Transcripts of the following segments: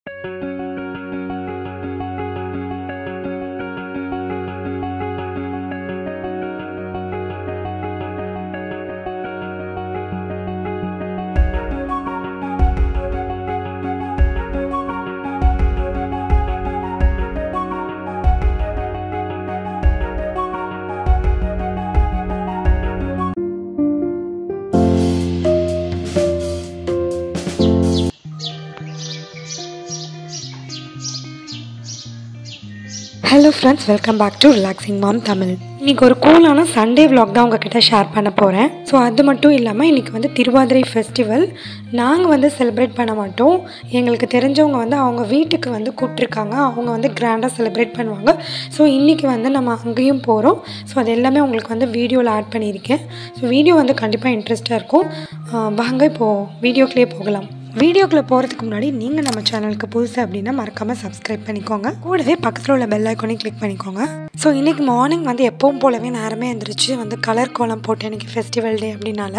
hello friends welcome back to relaxing mom Tamil இன்றைக்கி ஒரு கூலான Sunday vlog தான் உங்ககிட்ட ஷேர் பண்ண போகிறேன் ஸோ அது மட்டும் இல்லாமல் இன்றைக்கி வந்து திருவாதிரை ஃபெஸ்டிவல் நாங்கள் வந்து செலிப்ரேட் பண்ண மாட்டோம் எங்களுக்கு தெரிஞ்சவங்க வந்து அவங்க வீட்டுக்கு வந்து கூப்பிட்ருக்காங்க அவங்க வந்து கிராண்டாக செலிப்ரேட் பண்ணுவாங்க ஸோ இன்றைக்கி வந்து நம்ம அங்கேயும் போகிறோம் ஸோ அது எல்லாமே உங்களுக்கு வந்து வீடியோவில் ஆட் பண்ணியிருக்கேன் ஸோ வீடியோ வந்து கண்டிப்பாக இன்ட்ரெஸ்ட்டாக இருக்கும் ஆஹ் வாங்க இப்போது வீடியோக்குள்ளே போகலாம் வீடியோக்குள்ளே போகிறதுக்கு முன்னாடி நீங்கள் நம்ம சேனலுக்கு புதுசு அப்படின்னா மறக்காமல் சப்ஸ்கிரைப் பண்ணிக்கோங்க கூடவே பக்கத்தில் உள்ள பெல் ஐக்கானையும் கிளிக் பண்ணிக்கோங்க ஸோ இன்றைக்கி மார்னிங் வந்து எப்பவும் போலவே நேரமே எழுந்திரிச்சு வந்து கலர் கோலம் போட்டு இன்றைக்கி ஃபெஸ்டிவல் டே அப்படின்னால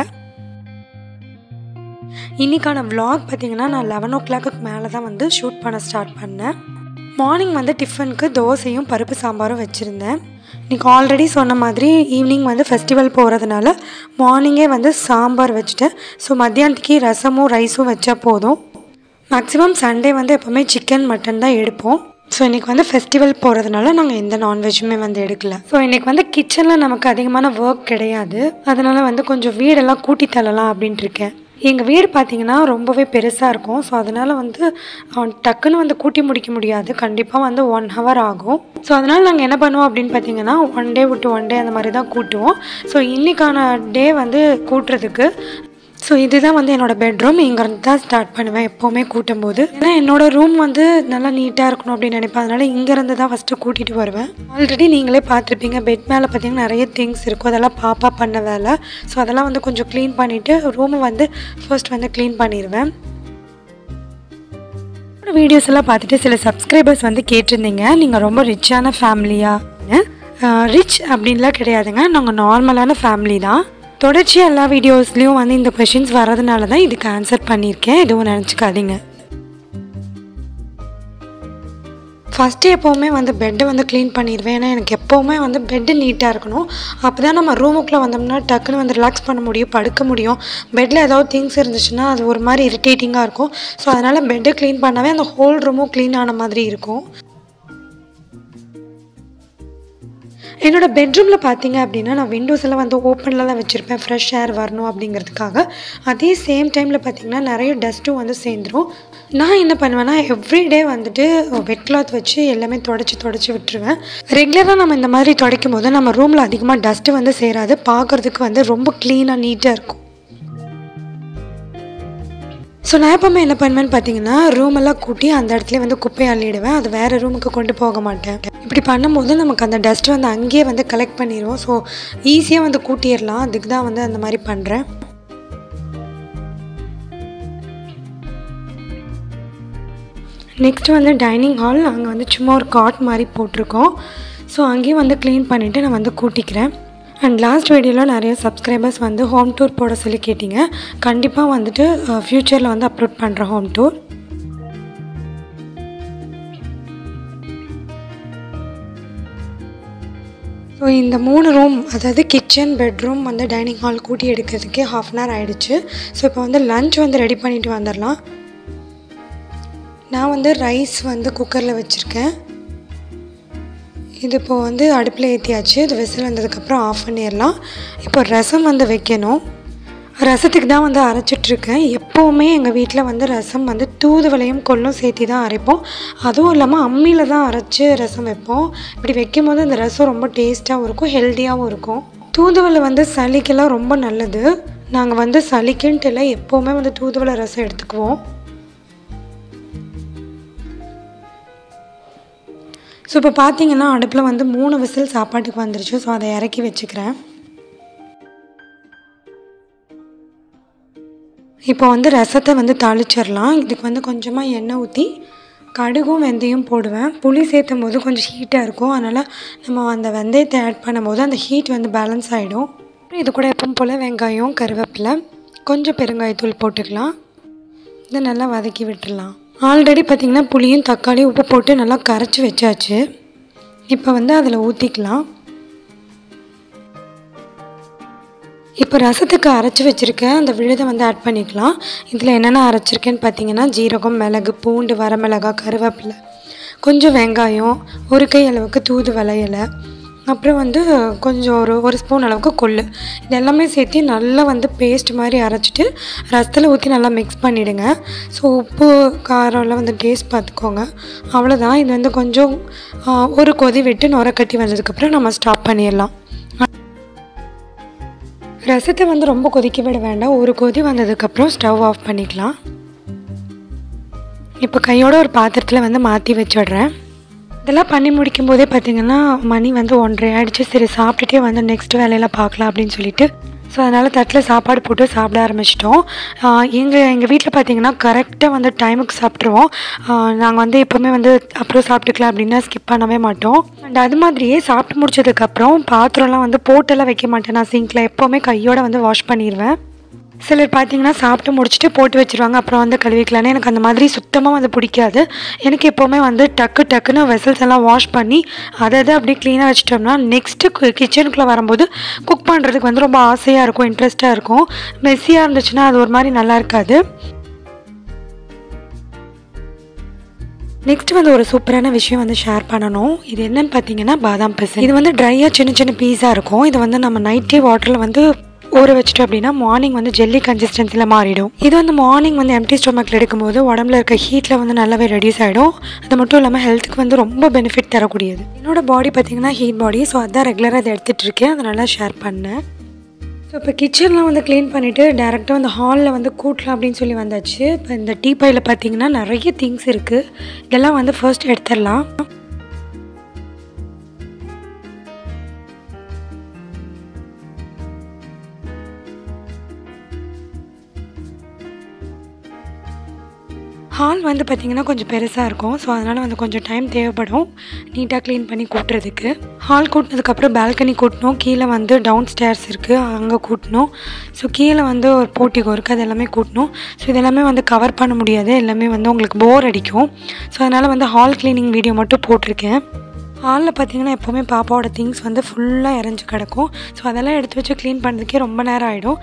இன்றைக்கான vlog பார்த்தீங்கன்னா நான் லெவன் ஓ கிளாக்கு மேலே தான் வந்து ஷூட் பண்ண ஸ்டார்ட் பண்ணேன் மார்னிங் வந்து டிஃபனுக்கு தோசையும் பருப்பு சாம்பாரும் வச்சுருந்தேன் இன்றைக்கி ஆல்ரெடி சொன்ன மாதிரி ஈவினிங் வந்து ஃபெஸ்டிவல் போகிறதுனால மார்னிங்கே வந்து சாம்பார் வச்சுட்டேன் ஸோ மத்தியானத்துக்கு ரசமும் ரைஸும் வச்சா போதும் மேக்ஸிமம் சண்டே வந்து எப்போவுமே சிக்கன் மட்டன் தான் எடுப்போம் ஸோ இன்றைக்கி வந்து ஃபெஸ்டிவல் போகிறதுனால நாங்கள் எந்த நான்வெஜ்ஜுமே வந்து எடுக்கல ஸோ இன்றைக்கி வந்து கிச்சனில் நமக்கு அதிகமான ஒர்க் கிடையாது அதனால் வந்து கொஞ்சம் வீடெல்லாம் கூட்டி தள்ளலாம் அப்படின்ட்டு இருக்கேன் எங்கள் வீடு பார்த்தீங்கன்னா ரொம்பவே பெருசாக இருக்கும் ஸோ அதனால் வந்து அவன் டக்குன்னு வந்து கூட்டி முடிக்க முடியாது கண்டிப்பாக வந்து ஒன் ஹவர் ஆகும் ஸோ அதனால் நாங்கள் என்ன பண்ணுவோம் அப்படின்னு பார்த்தீங்கன்னா ஒன் டே விட்டு ஒன் டே அந்த மாதிரி தான் கூட்டுவோம் ஸோ இன்றைக்கான டே வந்து கூட்டுறதுக்கு ஸோ இதுதான் வந்து என்னோட பெட்ரூம் இங்கேருந்து தான் ஸ்டார்ட் பண்ணுவேன் எப்போவுமே கூட்டும் போது ஏன்னா என்னோட ரூம் வந்து நல்லா நீட்டாக இருக்கணும் அப்படின்னு நினைப்பேன் அதனால இங்கேருந்து தான் ஃபஸ்ட்டு கூட்டிகிட்டு வருவேன் ஆல்ரெடி நீங்களே பார்த்துருப்பீங்க பெட் மேலே பார்த்தீங்கன்னா நிறைய திங்ஸ் இருக்கும் அதெல்லாம் பாப்பா பண்ண வேலை ஸோ அதெல்லாம் வந்து கொஞ்சம் க்ளீன் பண்ணிவிட்டு ரூமை வந்து ஃபர்ஸ்ட் வந்து க்ளீன் பண்ணிடுவேன் வீடியோஸ் எல்லாம் பார்த்துட்டு சில சப்ஸ்கிரைபர்ஸ் வந்து கேட்டிருந்தீங்க நீங்கள் ரொம்ப ரிச்சான ஃபேமிலியாக ரிச் அப்படின்லாம் கிடையாதுங்க நாங்கள் நார்மலான ஃபேமிலி தான் தொடர்ச்சியாக எல்லா வீடியோஸ்லேயும் வந்து இந்த கொஷின்ஸ் வர்றதுனால தான் இதுக்கு ஆன்சர் பண்ணியிருக்கேன் எதுவும் நினச்சிக்காதீங்க ஃபஸ்ட்டு எப்போவுமே வந்து பெட்டை வந்து க்ளீன் பண்ணிடுவேன் ஏன்னா எனக்கு எப்போவுமே வந்து பெட்டு நீட்டாக இருக்கணும் அப்போ தான் நம்ம ரூமுக்குள்ளே வந்தோம்னா டக்குன்னு வந்து ரிலாக்ஸ் பண்ண முடியும் படுக்க முடியும் பெட்டில் ஏதாவது திங்ஸ் இருந்துச்சுன்னா அது ஒரு மாதிரி இரிட்டேட்டிங்காக இருக்கும் ஸோ அதனால் பெட்டை க்ளீன் பண்ணாவே அந்த ஹோல் ரூமும் க்ளீன் ஆன மாதிரி இருக்கும் என்னோட பெட்ரூமில் பார்த்தீங்க அப்படின்னா நான் விண்டோஸ் எல்லாம் வந்து ஓப்பனில் தான் வச்சுருப்பேன் ஃப்ரெஷ் ஏர் வரணும் அப்படிங்கிறதுக்காக அதே சேம் டைமில் பார்த்தீங்கன்னா நிறைய டஸ்ட்டும் வந்து சேர்ந்துரும் நான் என்ன பண்ணுவேன்னா எவ்ரிடே வந்துட்டு வெட் கிளாத் வச்சு எல்லாமே தொடச்சி தொடச்சி விட்டுருவேன் ரெகுலராக நம்ம இந்த மாதிரி துடைக்கும் போது நம்ம ரூமில் அதிகமாக டஸ்ட்டு வந்து சேராது பார்க்குறதுக்கு வந்து ரொம்ப க்ளீனாக நீட்டாக இருக்கும் ஸோ நான் எப்பவுமே என்ன பண்ணுவேன்னு பார்த்தீங்கன்னா ரூம் எல்லாம் கூட்டி அந்த இடத்துல வந்து குப்பையை அள்ளிடுவேன் அது வேறு ரூமுக்கு கொண்டு போக மாட்டேன் இப்படி பண்ணும்போது நமக்கு அந்த டஸ்ட் வந்து அங்கேயே வந்து கலெக்ட் பண்ணிடுவோம் ஸோ ஈஸியாக வந்து கூட்டிடலாம் அதுக்கு தான் வந்து அந்த மாதிரி பண்ணுறேன் நெக்ஸ்ட் வந்து டைனிங் ஹால் அங்கே வந்து சும்மா ஒரு காட் மாதிரி போட்டிருக்கோம் ஸோ அங்கேயும் வந்து க்ளீன் பண்ணிவிட்டு நான் வந்து கூட்டிக்கிறேன் அண்ட் லாஸ்ட் வீடியோவில் நிறைய சப்ஸ்கிரைபர்ஸ் வந்து ஹோம் டூர் போட சொல்லி கேட்டிங்க கண்டிப்பாக வந்துட்டு ஃப்யூச்சரில் வந்து அப்லோட் பண்ணுறேன் ஹோம் டூர் ஸோ இந்த மூணு ரூம் அதாவது கிச்சன் பெட்ரூம் வந்து டைனிங் ஹால் கூட்டி எடுக்கிறதுக்கே ஹாஃப் அன் ஹவர் ஆகிடுச்சு ஸோ இப்போ வந்து லஞ்ச் வந்து ரெடி பண்ணிட்டு வந்துடலாம் நான் வந்து ரைஸ் வந்து குக்கரில் வச்சுருக்கேன் இது இப்போ வந்து அடுப்பில் ஏற்றியாச்சு இது விசில் வந்ததுக்கப்புறம் ஆஃப் பண்ணிடலாம் இப்போ ரசம் வந்து வைக்கணும் ரசத்துக்கு தான் வந்து அரைச்சிட்ருக்கேன் எப்போவுமே எங்கள் வீட்டில் வந்து ரசம் வந்து தூதுவளையும் கொல்லும் சேர்த்தி தான் அரைப்போம் அதுவும் இல்லாமல் அம்மியில் தான் அரைச்சி ரசம் வைப்போம் இப்படி வைக்கும் போது அந்த ரசம் ரொம்ப டேஸ்ட்டாகவும் இருக்கும் ஹெல்த்தியாகவும் இருக்கும் தூதுவளை வந்து சளிக்கெல்லாம் ரொம்ப நல்லது நாங்கள் வந்து சளிக்குன்ட்டு இல்லை எப்போவுமே வந்து தூதுவளை ரசம் எடுத்துக்குவோம் ஸோ இப்போ பார்த்தீங்கன்னா அடுப்பில் வந்து மூணு விசில் சாப்பாட்டுக்கு வந்துருச்சு ஸோ அதை இறக்கி வச்சுக்கிறேன் இப்போ வந்து ரசத்தை வந்து தாளிச்சிடலாம் இதுக்கு வந்து கொஞ்சமாக எண்ணெய் ஊற்றி கடுகும் வெந்தயம் போடுவேன் புளி சேர்த்தும் போது கொஞ்சம் ஹீட்டாக இருக்கும் அதனால் நம்ம அந்த வெந்தயத்தை ஆட் பண்ணும்போது அந்த ஹீட் வந்து பேலன்ஸ் ஆகிடும் இது கூட எப்பவும் போல் வெங்காயம் கருவேப்பிலை கொஞ்சம் பெருங்காயத்தூள் போட்டுக்கலாம் இதை நல்லா வதக்கி விட்டுடலாம் ஆல்ரெடி பார்த்திங்கன்னா புளியும் தக்காளி உப்பு போட்டு நல்லா கரைச்சி வச்சாச்சு இப்போ வந்து அதில் ஊற்றிக்கலாம் இப்போ ரசத்துக்கு அரைச்சி வச்சுருக்கேன் அந்த விழுதை வந்து ஆட் பண்ணிக்கலாம் இதில் என்னென்ன அரைச்சிருக்கேன்னு பார்த்தீங்கன்னா ஜீரகம் மிளகு பூண்டு வரமிளகாய் கருவேப்பிலை கொஞ்சம் வெங்காயம் ஒரு கை அளவுக்கு தூதுவளை இலை அப்புறம் வந்து கொஞ்சம் ஒரு ஒரு ஸ்பூன் அளவுக்கு கொள்ளு இது எல்லாமே சேர்த்து நல்லா வந்து பேஸ்ட் மாதிரி அரைச்சிட்டு ரசத்தில் ஊற்றி நல்லா மிக்ஸ் பண்ணிவிடுங்க ஸோ உப்பு காரம்லாம் வந்து டேஸ்ட் பார்த்துக்கோங்க அவ்வளோதான் இது வந்து கொஞ்சம் ஆ, ஒரு கொதி விட்டு நுர கட்டி வந்ததுக்கப்புறம் நம்ம ஸ்டாப் பண்ணிடலாம் ரசத்தை வந்து ரொம்ப கொதிக்க விட வேண்டாம் ஒரு கொதி வந்ததுக்கப்புறம் ஸ்டவ் ஆஃப் பண்ணிக்கலாம் இப்போ கையோட ஒரு பாத்திரத்தில் வந்து மாற்றி வச்சிடுறேன் இதெல்லாம் பண்ணி முடிக்கும் போதே பார்த்தீங்கன்னா மணி வந்து ஒன்றரை ஆயிடுச்சு சரி சாப்பிட்டுட்டே வந்து நெக்ஸ்ட் வேலையெல்லாம் பார்க்கலாம் அப்படின்னு சொல்லிட்டு ஸோ அதனால் தட்டில் சாப்பாடு போட்டு சாப்பிட ஆரம்பிச்சிட்டோம் எங்கள் எங்கள் வீட்டில் பார்த்தீங்கன்னா கரெக்டாக வந்து டைமுக்கு சாப்பிட்ருவோம் நாங்கள் வந்து எப்போவுமே வந்து அப்புறம் சாப்பிட்டுக்கலாம் அப்படின்னா ஸ்கிப் பண்ணவே மாட்டோம் அண்ட் அது மாதிரியே சாப்பிட்டு முடிச்சதுக்கப்புறம் பாத்திரம்லாம் வந்து போட்டெல்லாம் வைக்க மாட்டேன் நான் சிங்கில் எப்போவுமே கையோட வந்து வாஷ் பண்ணிடுவேன் சிலர் பார்த்தீங்கன்னா சாப்பிட்டு முடிச்சுட்டு போட்டு வச்சிருவாங்க அப்புறம் வந்து கழுவிக்கலான்னு எனக்கு அந்த மாதிரி சுத்தமாக வந்து பிடிக்காது எனக்கு எப்போவுமே வந்து டக்கு டக்குன்னு வெசல்ஸ் எல்லாம் வாஷ் பண்ணி அதை அதை அப்படியே க்ளீனாக வச்சிட்டோம்னா நெக்ஸ்ட்டு கிச்சனுக்குள்ளே வரும்போது குக் பண்ணுறதுக்கு வந்து ரொம்ப ஆசையாக இருக்கும் இன்ட்ரெஸ்ட்டாக இருக்கும் மெஸ்ஸியாக இருந்துச்சுன்னா அது ஒரு மாதிரி நல்லா இருக்காது நெக்ஸ்ட் வந்து ஒரு சூப்பரான விஷயம் வந்து ஷேர் பண்ணணும் இது என்னன்னு பார்த்தீங்கன்னா பாதாம் பிசன் இது வந்து ட்ரையாக சின்ன சின்ன பீஸாக இருக்கும் இது வந்து நம்ம நைட்டே வாட்டரில் வந்து ஊற வச்சிட்டோம் அப்படின்னா மார்னிங் வந்து ஜெல்லி கன்சிஸ்டன்சியில் மாறிடும் இது வந்து மார்னிங் வந்து எம்டி ஸ்டொமக்கில் எடுக்கும்போது உடம்புல இருக்க ஹீட்டில் வந்து நல்லாவே ரெடியூஸ் ஆகிடும் அது மட்டும் இல்லாமல் ஹெல்த்துக்கு வந்து ரொம்ப பெனிஃபிட் தரக்கூடியது என்னோட பாடி பார்த்தீங்கன்னா ஹீட் பாடி ஸோ அதான் ரெகுலராக அதை எடுத்துகிட்டு இருக்கேன் அதை நல்லா ஷேர் பண்ணேன் ஸோ இப்போ கிச்சன்லாம் வந்து க்ளீன் பண்ணிவிட்டு டேரெக்டாக வந்து ஹாலில் வந்து கூட்டலாம் அப்படின்னு சொல்லி வந்தாச்சு இப்போ இந்த டீ பையில் பார்த்தீங்கன்னா நிறைய திங்ஸ் இருக்குது இதெல்லாம் வந்து ஃபர்ஸ்ட் எடுத்துடலாம் ஹால் வந்து பார்த்திங்கன்னா கொஞ்சம் பெருசாக இருக்கும் ஸோ அதனால் வந்து கொஞ்சம் டைம் தேவைப்படும் நீட்டாக க்ளீன் பண்ணி கூட்டுறதுக்கு ஹால் கூட்டினதுக்கப்புறம் பால்கனி கூட்டணும் கீழே வந்து டவுன் ஸ்டேர்ஸ் இருக்குது அங்கே கூட்டணும் ஸோ கீழே வந்து ஒரு போட்டிகோ இருக்குது அது எல்லாமே கூட்டணும் ஸோ இதெல்லாமே வந்து கவர் பண்ண முடியாது எல்லாமே வந்து உங்களுக்கு போர் அடிக்கும் ஸோ அதனால் வந்து ஹால் க்ளீனிங் வீடியோ மட்டும் போட்டிருக்கேன் ஹாலில் பார்த்தீங்கன்னா எப்போவுமே பாப்பாவோட திங்ஸ் வந்து ஃபுல்லாக இறஞ்சி கிடக்கும் ஸோ அதெல்லாம் எடுத்து வச்சு க்ளீன் பண்ணுறதுக்கே ரொம்ப நேரம் ஆகிடும்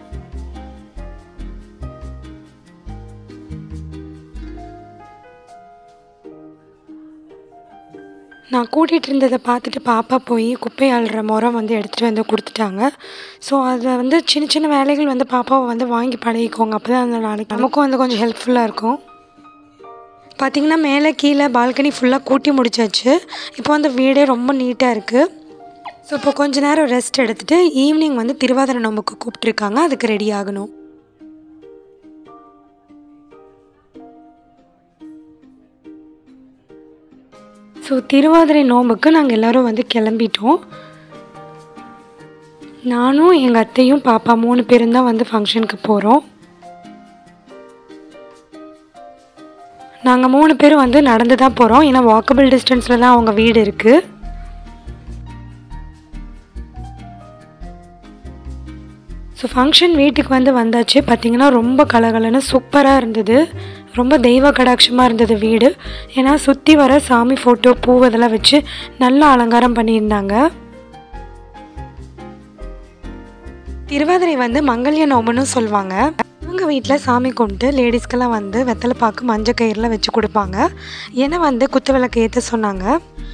நான் கூட்டிகிட்டு இருந்ததை பார்த்துட்டு பாப்பா போய் குப்பை அள்ளுற முறம் வந்து எடுத்துகிட்டு வந்து கொடுத்துட்டாங்க ஸோ அதை வந்து சின்ன சின்ன வேலைகள் வந்து பாப்பாவை வந்து வாங்கி பழகிக்கோங்க அப்போ தான் அந்த நாளைக்கு நமக்கும் வந்து கொஞ்சம் ஹெல்ப்ஃபுல்லாக இருக்கும் பார்த்திங்கன்னா மேலே கீழே பால்கனி ஃபுல்லாக கூட்டி முடிச்சாச்சு இப்போ வந்து வீடே ரொம்ப நீட்டாக இருக்குது ஸோ இப்போ கொஞ்ச நேரம் ரெஸ்ட் எடுத்துகிட்டு ஈவினிங் வந்து திருவாதிரை நோம்புக்கு கூப்பிட்ருக்காங்க அதுக்கு ரெடி ஆகணும் ஸோ திருவாதிரை நோம்புக்கு நாங்கள் எல்லோரும் வந்து கிளம்பிட்டோம் நானும் எங்கள் அத்தையும் பாப்பா மூணு பேரும் தான் வந்து ஃபங்க்ஷனுக்கு போகிறோம் நாங்கள் மூணு பேரும் வந்து நடந்து தான் போகிறோம் ஏன்னா வாக்கபிள் டிஸ்டன்ஸில் தான் அவங்க வீடு இருக்குது ஸோ ஃபங்க்ஷன் வீட்டுக்கு வந்து வந்தாச்சு பார்த்திங்கன்னா ரொம்ப கலகலன்னு சூப்பராக இருந்தது ரொம்ப தெய்வ கடாட்சமாக இருந்தது வீடு ஏன்னா சுற்றி வர சாமி ஃபோட்டோ பூ இதெல்லாம் வச்சு நல்லா அலங்காரம் பண்ணியிருந்தாங்க திருவாதிரை வந்து மங்கல்ய நோம்புன்னு சொல்லுவாங்க அவங்க வீட்டில் சாமி கும்பிட்டு லேடிஸ்க்கெல்லாம் வந்து வெத்தலை பாக்கு மஞ்சள் கயிறில் வச்சு கொடுப்பாங்க ஏன்னா வந்து குத்து விளக்கு ஏற்ற சொன்னாங்க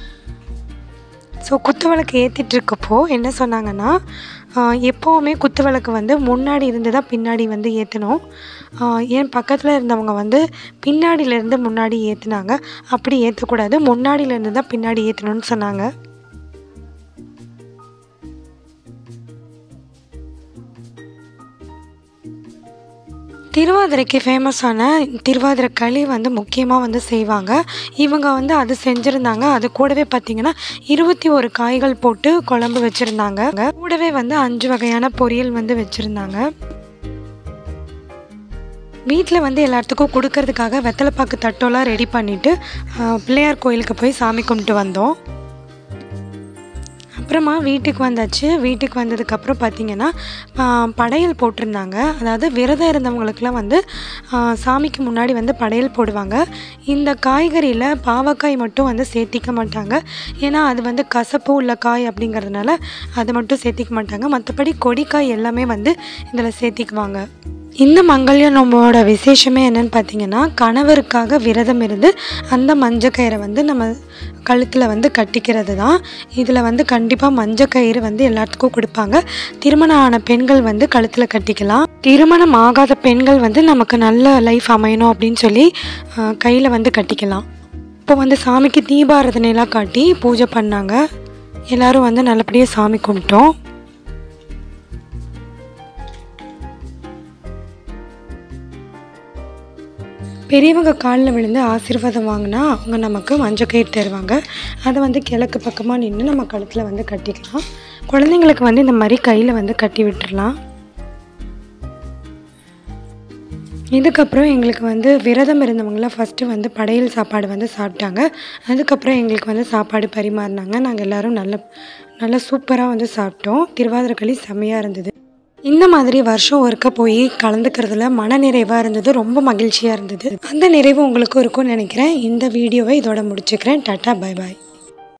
ஸோ குத்து விளக்கு ஏற்றிட்டு இருக்கப்போ என்ன சொன்னாங்கன்னா ஆஹ் எப்போவுமே குத்து விளக்கு வந்து முன்னாடி இருந்து தான் பின்னாடி வந்து ஏற்றணும் என் பக்கத்தில் இருந்தவங்க வந்து பின்னாடியிலேருந்து முன்னாடி ஏற்றுனாங்க அப்படி ஏற்றக்கூடாது முன்னாடியிலேருந்து தான் பின்னாடி ஏற்றணும்னு சொன்னாங்க திருவாதிரைக்கு ஃபேமஸான திருவாதிரை களி வந்து முக்கியமாக வந்து செய்வாங்க இவங்க வந்து அது செஞ்சுருந்தாங்க அது கூடவே பார்த்தீங்கன்னா இருபத்தி ஒரு காய்கள் போட்டு குழம்பு வச்சுருந்தாங்க கூடவே வந்து அஞ்சு வகையான பொரியல் வந்து வச்சுருந்தாங்க வீட்டில் வந்து எல்லாத்துக்கும் கொடுக்கறதுக்காக வெத்தலைப்பாக்கு தட்டோலாம் ரெடி பண்ணிவிட்டு பிள்ளையார் கோயிலுக்கு போய் சாமி கும்பிட்டு வந்தோம் அப்போ அப்புறமா வீட்டுக்கு வந்தாச்சு வீட்டுக்கு வந்ததுக்கப்புறம் பார்த்திங்கன்னா ஆ, படையல் போட்டிருந்தாங்க அதாவது விரதம் இருந்தவங்களுக்குலாம் வந்து ஆ, சாமிக்கு முன்னாடி வந்து படையல் போடுவாங்க இந்த காய்கறியில் பாவக்காய் மட்டும் வந்து சேர்த்திக்க மாட்டாங்க ஏன்னா அது வந்து கசப்பு உள்ள காய் அப்படிங்கிறதுனால அதை மட்டும் சேர்த்திக்க மாட்டாங்க மற்றபடி கொடிக்காய் எல்லாமே வந்து இதில் சேர்த்திக்குவாங்க இந்த மங்கல்ய நோம்போட விசேஷமே என்னன்னு பார்த்தீங்கன்னா கணவருக்காக விரதம் இருந்து அந்த மஞ்சக்கயிறை வந்து நம்ம கழுத்தில் வந்து கட்டிக்கிறது தான் இதில் வந்து கண்டிப்பாக மஞ்சக்கயிறு வந்து எல்லாத்துக்கும் கொடுப்பாங்க திருமணம் ஆன பெண்கள் வந்து கழுத்தில் கட்டிக்கலாம் திருமணம் ஆகாத பெண்கள் வந்து நமக்கு நல்ல லைஃப் அமையணும் அப்படின்னு சொல்லி கையில் வந்து கட்டிக்கலாம் இப்போ வந்து சாமிக்கு தீபாரதனைலாம் காட்டி பூஜை பண்ணாங்க எல்லாரும் வந்து நல்லபடியாக சாமி கும்பிட்டோம் பெரியவங்க காலில் விழுந்து ஆசீர்வாதம் வாங்கினா அவங்க நமக்கு மஞ்சக்கயிறு தருவாங்க அதை வந்து கிழக்கு பக்கமாக நின்று நம்ம கழுத்தில் வந்து கட்டிக்கலாம் குழந்தைங்களுக்கு வந்து இந்த மாதிரி கையில் வந்து கட்டி விட்டுறலாம் இதுக்கப்புறம் எங்களுக்கு வந்து விரதம் இருந்தவங்களாம் ஃபஸ்ட்டு வந்து படையல் சாப்பாடு வந்து சாப்பிட்டாங்க அதுக்கப்புறம் எங்களுக்கு வந்து சாப்பாடு பரிமாறினாங்க நாங்கள் எல்லோரும் நல்ல நல்லா சூப்பராக வந்து சாப்பிட்டோம் திருவாதிரக்களி செம்மையாக இருந்தது இந்த மாதிரி வருஷம் ஒருக்க போய் கலந்துக்கிறதுல மன நிறைவாக இருந்தது ரொம்ப மகிழ்ச்சியாக இருந்தது அந்த நிறைவு உங்களுக்கும் இருக்கும்னு நினைக்கிறேன் இந்த வீடியோவை இதோட முடிச்சுக்கிறேன் டாட்டா பை பாய்